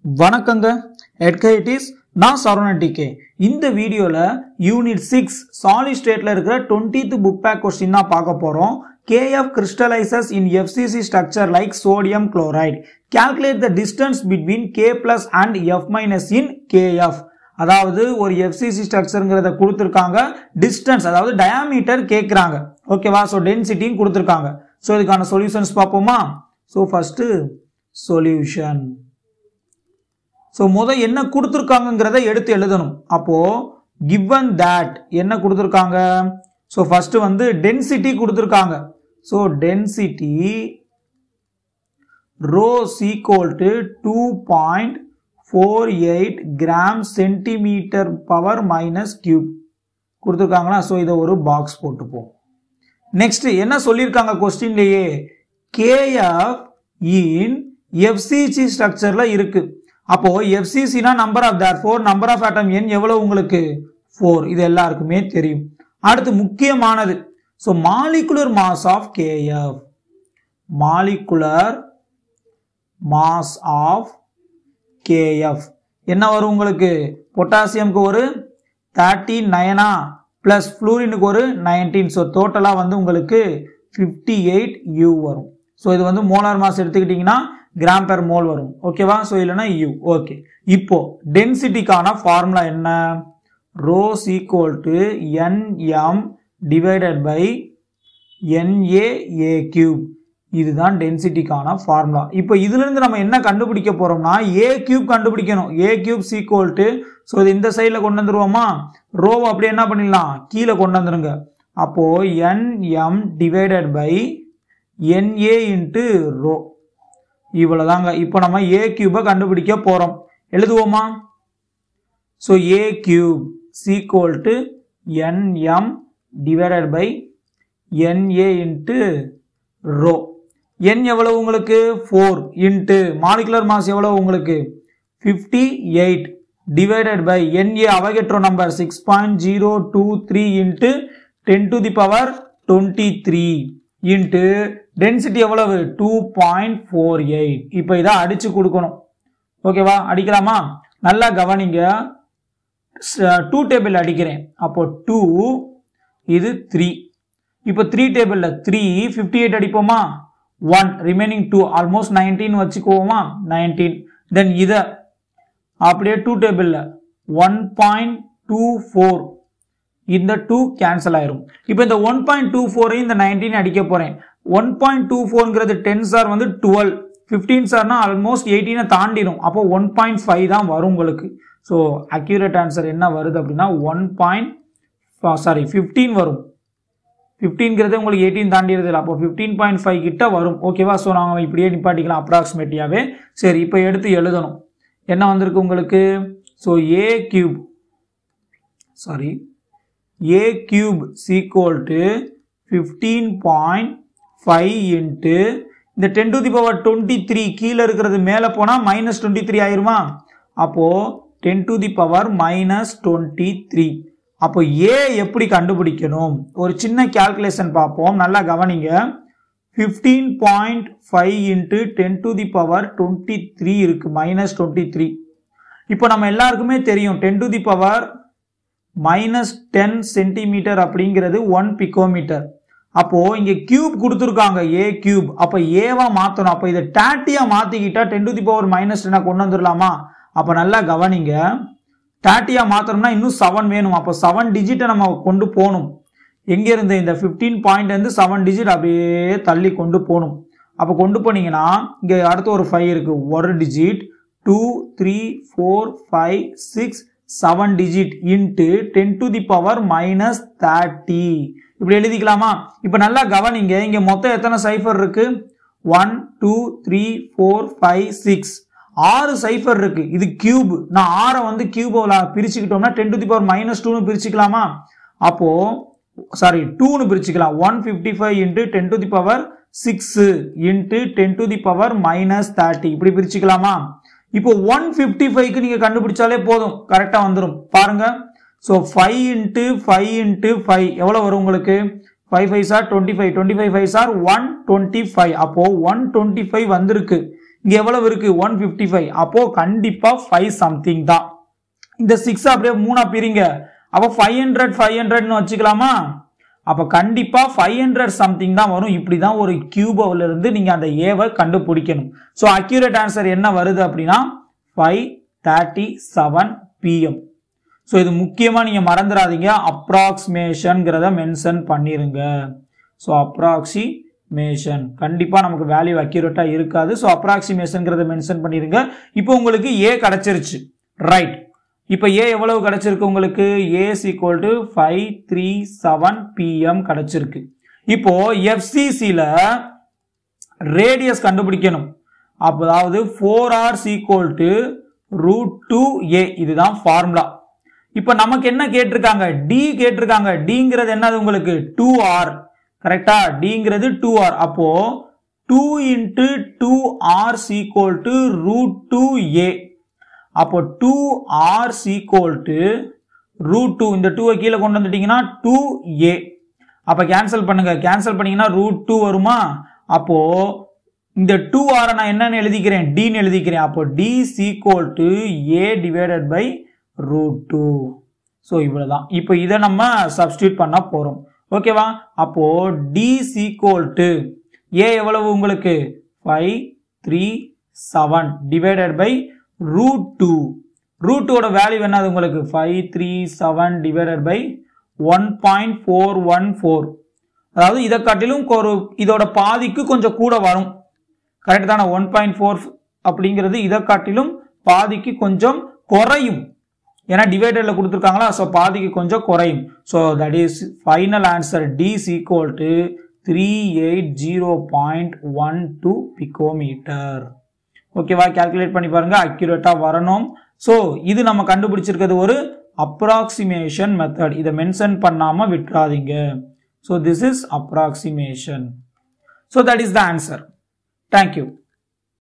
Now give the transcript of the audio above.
வணக்கங்க எட்கைட்டிஸ் நான் சரவணன் டிகே இந்த வீடியோவில் யூனிட் சிக்ஸ் சாலிட் ஸ்டேட்டில் இருக்கிற டுவெண்ட்டித் புக் பேக் கொஸ்டின் தான் பார்க்க போகிறோம் KF crystallizes in FCC structure like sodium chloride. Calculate the distance between K plus and F minus in KF. அதாவது ஒரு FCC ஸ்ட்ரக்சருங்கிறத கொடுத்துருக்காங்க டிஸ்டன்ஸ் அதாவது டயாமீட்டர் கேட்குறாங்க ஓகேவா ஸோ டென்சிட்டியும் கொடுத்துருக்காங்க ஸோ இதுக்கான சொல்யூஷன்ஸ் பார்ப்போமா ஸோ ஃபஸ்ட்டு சொல்யூஷன் ஸோ முத என்ன கொடுத்துருக்காங்கங்கிறத எடுத்து எழுதணும் அப்போ given that என்ன கொடுத்துருக்காங்க ஸோ ஃபர்ஸ்ட் வந்து டென்சிட்டி கொடுத்துருக்காங்க so density rho equal to two point four eight gram centimetre power minus cube கொடுத்துருக்காங்களா ஸோ இதை ஒரு பாக்ஸ் போட்டுப்போம் நெக்ஸ்ட் என்ன சொல்லியிருக்காங்க கொஸ்டின்லேயே கேஎஃப் இன் எஃப்சிசி ஸ்ட்ரக்சர்ல இருக்கு அப்போ எஃப்சிசினா number of there four number of atom எண் எவ்வளவு உங்களுக்கு ஃபோர் இது எல்லாருக்குமே தெரியும் அடுத்து முக்கியமானது so molecular mass of KF molecular mass of KF என்ன வரும் உங்களுக்கு பொட்டாசியம்க்கு ஒரு தேர்ட்டி நயனா ப்ளஸ் ஃப்ளூரினுக்கு ஒரு நைன்டீன் ஸோ டோட்டலாக வந்து உங்களுக்கு ஃபிஃப்டி எயிட் யூ வரும் ஸோ இது வந்து மோலார் மாஸ் எடுத்துக்கிட்டிங்கன்னா கிராம் பெர் மோல் வரும் ஓகேவா ஸோ இல்லைன்னா யூ ஓகே இப்போ டென்சிட்டிக்கான ஃபார்முலா என்ன rho equal to NM divided by NA a cube இதுதான் டென்சிட்டிக்கான ஃபார்முலா இப்போ இதுலேருந்து நம்ம என்ன கண்டுபிடிக்க போகிறோம்னா ஏ கியூப் கண்டுபிடிக்கணும் a cube equal to so இது இந்த சைடில் கொண்டு வந்துருவோமா ரோவை அப்படியே என்ன பண்ணிடலாம் கீழே கொண்டு வந்துருங்க அப்போது NM divided by NA into rho இவ்வளோதாங்க இப்போ நம்ம ஏ கியூபை கண்டுபிடிக்க போகிறோம் எழுதுவோமா so a cube equal to NM divided by NA into rho N எவ்வளவு உங்களுக்கு ஃபோர் இன்ட்டு மாலிகுலர் மாஸ் எவ்வளவு உங்களுக்கு fifty eight divided by NA Avogadro number six point zero two three into ten to the power twenty three into density எவ்வளவு two point four eight இப்போ இதை அடிச்சு கொடுக்கணும் ஓகேவா அடிக்கலாமா நல்லா கவனிங்க டூ டேபிள் அடிக்கிறேன் அப்போ டூ இது த்ரீ இப்போ த்ரீ டேபிளில் த்ரீ ஃபிஃப்டி எயிட் அடிப்போமா one remaining two almost nineteen வச்சுக்குவோமா நைன்டீன் தென் இதை அப்படியே டூ டேபிளில் ஒன் பாயிண்ட் டூ ஃபோர் இந்த டூ கேன்சல் ஆயிரும் இப்போ இந்த ஒன் பாயிண்ட் டூ ஃபோரையும் இந்த நைன்டீன் அடிக்க போகிறேன் ஒன் பாயிண்ட் டூ ஃபோர்ங்கிறது டென் சார் வந்து டுவெல் ஃபிஃப்டீன் சார்னா ஆல்மோஸ்ட் எயிட்டீனை தாண்டிடும் அப்போ ஒன் பாயிண்ட் ஃபைவ் தான் வரும் உங்களுக்கு ஸோ அக்யூரேட் ஆன்சர் என்ன வருது அப்படின்னா ஒன் பாயிண்ட் சாரி ஃபிஃப்டீன் வரும் ஃபிஃப்டீன்கிறது உங்களுக்கு எயிட்டீன் தாண்டிடுது இல்லை அப்போ ஃபிஃப்டீன் பாயிண்ட் ஃபைவ் கிட்ட வரும் ஓகேவா ஸோ நாங்கள் இப்படியே நிப்பாட்டிக்கலாம் அப்ராக்சிமேட்டியாகவே சரி இப்போ எடுத்து எழுதணும் என்ன வந்திருக்கு உங்களுக்கு so a cube sorry a cube equal to fifteen point five into இந்த ten to the power twenty three கீழே இருக்கிறது மேலே போனால் மைனஸ் டுவெண்ட்டி த்ரீ ஆயிருமா அப்போது ten to the power minus twenty three அப்போ ஏ எப்படி கண்டுபிடிக்கணும் ஒரு சின்ன கேல்குலேஷன் பார்ப்போம் நல்லா கவனிங்க fifteen point five into ten to the power twenty three இருக்கு மைனஸ் டுவெண்ட்டி த்ரீ இப்போ நம்ம எல்லாருக்குமே தெரியும் ten to the power minus ten centimetre அப்படிங்கிறது ஒன் பிகோமீட்டர் அப்போ இங்க கியூப் கொடுத்துருக்காங்க ஏ கியூப் அப்ப ஏவா மாத்தணும் அப்ப இதை டேட்டியா மாத்திக்கிட்டா ten to the power minus டென்னா கொண்டு வந்துடலாமா அப்ப நல்லா கவனிங்க டேட்டியா மாத்தணும்னா இன்னும் செவன் வேணும் அப்போ செவன் டிஜிட்டை நம்ம கொண்டு போகணும் எங்க இருந்து இந்த ஃபிஃப்டீன் பாயிண்ட் இருந்து செவன் டிஜிட் அப்படியே தள்ளி கொண்டு போகணும் அப்போ கொண்டு போனீங்கன்னா இங்க அடுத்து ஒரு ஃபைவ் இருக்கு ஒரு digit two three four five six seven digit into ten to the power minus thirty இப்படி எழுதிக்கலாமா இப்போ நல்லா கவனிங்க இங்க மொத்தம் எத்தனை சைஃபர் இருக்கு one two three four five six ஆறு சைஃபர் இருக்கு இது கியூப் நான் ஆறை வந்து கியூபோல பிரிச்சுக்கிட்டோம்னா ten to the power minus டூன்னு பிரிச்சுக்கலாமா அப்போ சாரி டூன்னு பிரிச்சுக்கலாம் one fifty five into ten to the power six into ten to the power minus thirty இப்படி பிரிச்சுக்கலாமா இப்போ ஒன் ஃபிஃப்டி ஃபைவ்க்கு நீங்கள் கண்டுபிடிச்சாலே போதும் கரெக்டாக வந்துடும் பாருங்க so five into five into five எவ்வளோ வரும் உங்களுக்கு ஃபைவ் ஃபைவ் சார் twenty five twenty five five சார் ஒன் டுவெண்ட்டி ஃபைவ் அப்போ ஒன் டுவெண்ட்டி ஃபைவ் வந்திருக்கு இங்க எவ்வளவு இருக்கு ஒன் பிப்டி ஃபைவ் அப்போ கண்டிப்பா ஃபைவ் சம்திங் தான் இந்த சிக்ஸ் அப்படியே மூணா பிரிங்க அப்போ ஃபைவ் ஹண்ட்ரட் ஃபைவ் ஹண்ட்ரட்னு வச்சுக்கலாமா அப்போ கண்டிப்பா ஃபைவ் ஹண்ட்ரட் சம்திங் தான் வரும் இப்படி தான் ஒரு கியூபோல இருந்து நீங்க அந்த ஏவை கண்டுபிடிக்கணும் ஸோ அக்யூரேட் ஆன்சர் என்ன வருது அப்படின்னா five thirty seven pm so இது முக்கியமாக நீங்கள் மறந்துடாதீங்க அப்ராக்சிமேஷன்ங்கிறத மென்ஷன் பண்ணிருங்க ஸோ அப்ராக்சிமேஷன் கண்டிப்பாக நமக்கு வேல்யூ அக்யூரேட்டாக இருக்காது ஸோ அப்ராக்சிமேஷன்ங்கிறத மென்ஷன் பண்ணிருங்க இப்போ உங்களுக்கு ஏ கிடச்சிருச்சு ரைட் இப்போ ஏ எவ்வளவு கிடைச்சிருக்கு உங்களுக்கு a equal to five three seven pm கிடைச்சிருக்கு இப்போ எஃப்சிசியில் ரேடியஸ் கண்டுபிடிக்கணும் அதாவது four r equal to root two a இதுதான் ஃபார்முலா இப்போ நமக்கு என்ன கேட்டிருக்காங்க டி கேட்டிருக்காங்க டிங்கிறது என்னது உங்களுக்கு டூ ஆர் கரெக்டா டிங்கிறது டூ ஆர் அப்போ two into two r equal to root two a அப்போ two r equal to root two இந்த டூவை கீழே கொண்டு வந்துட்டீங்கன்னா டூ ஏ அப்போ கேன்சல் பண்ணுங்க கேன்சல் பண்ணீங்கன்னா ரூட் டூ வருமா அப்போ இந்த டூ ஆரை நான் என்னன்னு எழுதிக்கிறேன் டின்னு எழுதிக்கிறேன் அப்போ d equal to a divided by root two so இவ்வளோதான் இப்போ இதை நம்ம சப்ஸ்டியூட் பண்ண போகிறோம் ஓகேவா அப்போ டி சீக்வல் டு ஏ எவ்வளவு உங்களுக்கு five three seven divided by root two root டூவோட வேல்யூ என்னது உங்களுக்கு five three seven divided by one point four one four அதாவது இதை காட்டிலும் ஒரு இதோட பாதிக்கு கொஞ்சம் கூட வரும் கரெக்ட் தானே ஒன் பாயிண்ட் ஃபோர் அப்படிங்கிறது இதை காட்டிலும் பாதிக்கு கொஞ்சம் குறையும் ஏன்னா டிவைடரில் கொடுத்துருக்காங்களா ஸோ பாதிக்கு கொஞ்சம் குறையும் so that is final answer d equal to three eight zero point one two picometre ஓகேவா கால்குலேட் பண்ணி பாருங்க அக்யூரேட்டாக வரணும் ஸோ இது நம்ம கண்டுபிடிச்சிருக்கிறது ஒரு அப்ராக்சிமேஷன் மெத்தட் இதை மென்ஷன் பண்ணாமல் விட்டுறாதீங்க so this is approximation so that is the answer thank you